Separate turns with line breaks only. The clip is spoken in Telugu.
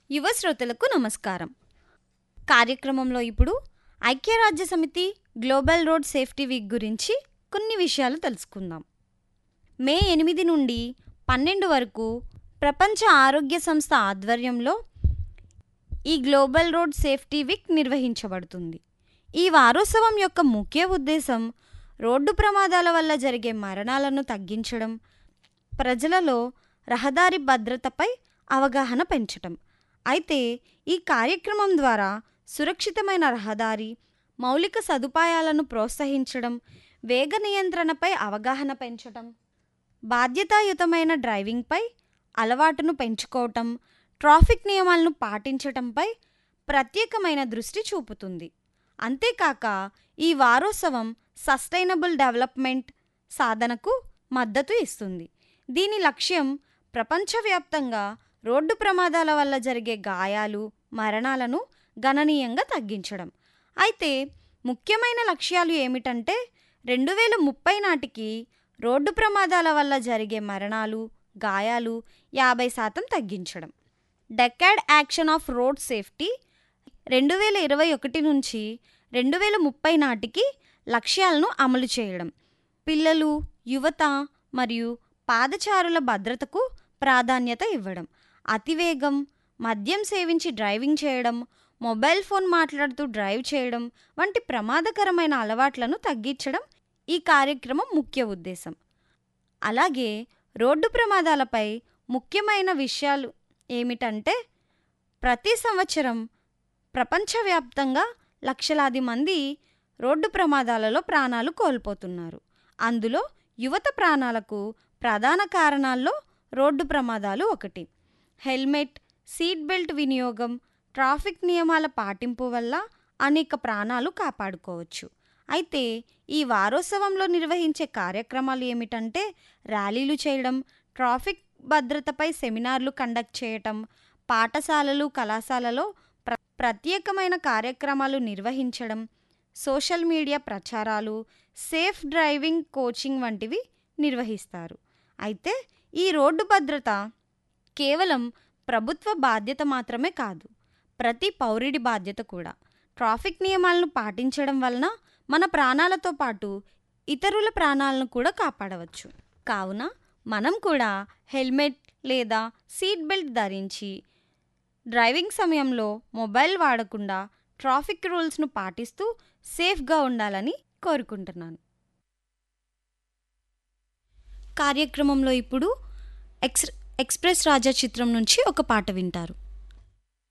యువ శ్రోతలకు నమస్కారం కార్యక్రమంలో ఇప్పుడు ఐక్యరాజ్య సమితి గ్లోబల్ రోడ్ సేఫ్టీ వీక్ గురించి కొన్ని విషయాలు తెలుసుకుందాం మే ఎనిమిది నుండి పన్నెండు వరకు ప్రపంచ ఆరోగ్య సంస్థ ఆధ్వర్యంలో ఈ గ్లోబల్ రోడ్ సేఫ్టీ వీక్ నిర్వహించబడుతుంది ఈ వారోత్సవం యొక్క ముఖ్య ఉద్దేశం రోడ్డు ప్రమాదాల వల్ల జరిగే మరణాలను తగ్గించడం ప్రజలలో రహదారి భద్రతపై అవగాహన పెంచటం అయితే ఈ కార్యక్రమం ద్వారా సురక్షితమైన రహదారి మౌలిక సదుపాయాలను ప్రోత్సహించడం వేగ నియంత్రణపై అవగాహన పెంచటం బాధ్యతాయుతమైన డ్రైవింగ్పై అలవాటును పెంచుకోవటం ట్రాఫిక్ నియమాలను పాటించటంపై ప్రత్యేకమైన దృష్టి చూపుతుంది అంతేకాక ఈ వారోత్సవం సస్టైనబుల్ డెవలప్మెంట్ సాధనకు మద్దతు ఇస్తుంది దీని లక్ష్యం ప్రపంచవ్యాప్తంగా రోడ్డు ప్రమాదాల వల్ల జరిగే గాయాలు మరణాలను గణనీయంగా తగ్గించడం అయితే ముఖ్యమైన లక్ష్యాలు ఏమిటంటే రెండు వేల ముప్పై నాటికి రోడ్డు ప్రమాదాల వల్ల జరిగే మరణాలు గాయాలు యాభై శాతం తగ్గించడం decade action of road safety రెండు వేల ఇరవై ఒకటి నుంచి రెండు వేల ముప్పై నాటికి లక్ష్యాలను అమలు చేయడం పిల్లలు యువత మరియు పాదచారుల భద్రతకు ప్రాధాన్యత ఇవ్వడం అతివేగం మద్యం సేవించి డ్రైవింగ్ చేయడం మొబైల్ ఫోన్ మాట్లాడుతూ డ్రైవ్ చేయడం వంటి ప్రమాదకరమైన అలవాట్లను తగ్గించడం ఈ కార్యక్రమం ముఖ్య ఉద్దేశం అలాగే రోడ్డు ప్రమాదాలపై ముఖ్యమైన విషయాలు ఏమిటంటే ప్రతి సంవత్సరం ప్రపంచవ్యాప్తంగా లక్షలాది మంది రోడ్డు ప్రమాదాలలో ప్రాణాలు కోల్పోతున్నారు అందులో యువత ప్రాణాలకు ప్రధాన కారణాల్లో రోడ్డు ప్రమాదాలు ఒకటి హెల్మెట్ సీట్ బెల్ట్ వినియోగం ట్రాఫిక్ నియమాల పాటింపు వల్ల అనేక ప్రాణాలు కాపాడుకోవచ్చు అయితే ఈ వారోత్సవంలో నిర్వహించే కార్యక్రమాలు ఏమిటంటే ర్యాలీలు చేయడం ట్రాఫిక్ భద్రతపై సెమినార్లు కండక్ట్ చేయటం పాఠశాలలు కళాశాలలో ప్ర ప్రత్యేకమైన కార్యక్రమాలు నిర్వహించడం సోషల్ మీడియా ప్రచారాలు సేఫ్ డ్రైవింగ్ కోచింగ్ వంటివి నిర్వహిస్తారు అయితే ఈ రోడ్డు భద్రత కేవలం ప్రభుత్వ బాధ్యత మాత్రమే కాదు ప్రతి పౌరుడి బాధ్యత కూడా ట్రాఫిక్ నియమాలను పాటించడం వలన మన ప్రాణాలతో పాటు ఇతరుల ప్రాణాలను కూడా కాపాడవచ్చు కావున మనం కూడా హెల్మెట్ లేదా సీట్ బెల్ట్ ధరించి డ్రైవింగ్ సమయంలో మొబైల్ వాడకుండా ట్రాఫిక్ రూల్స్ను పాటిస్తూ సేఫ్గా ఉండాలని కోరుకుంటున్నాను కార్యక్రమంలో ఇప్పుడు ఎక్స్ ఎక్స్ప్రెస్ రాజా చిత్రం నుంచి ఒక పాట వింటారు